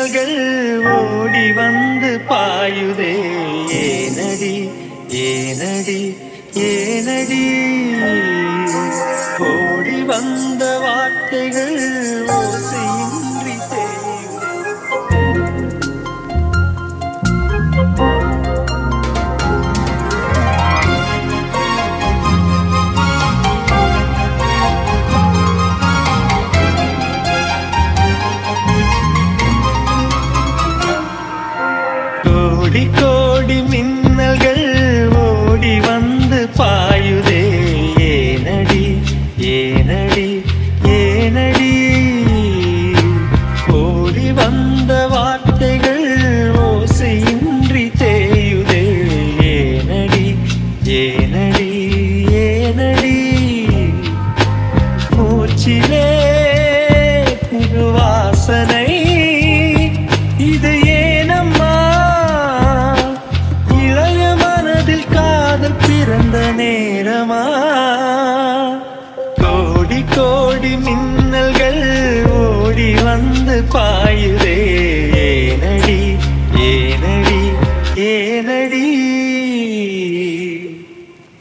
மின்னல்கள் ஓடி வந்து பாயுதே ஏனடி ஏனடி ஏனடி ஓடி வந்த வார்த்தைகள் ஓசையின்றி தேயுதே கோடி கோடி மின்னல்கள் ஓடி வந்து பாயுதே ஏனடி ஏனடி ஏனடி ஓடி வந்த வார்த்தைகள் ஓசையின்றி தேயுதே ஏனடி ஏனடி ஏனடி மூச்சிலே புது வாசனை இது ஏனம்மா இளைய மனதில் காதல் பிறந்த நேரமா கோடி கோடி மின்னல்கள் ஓடி வந்து பாயுதே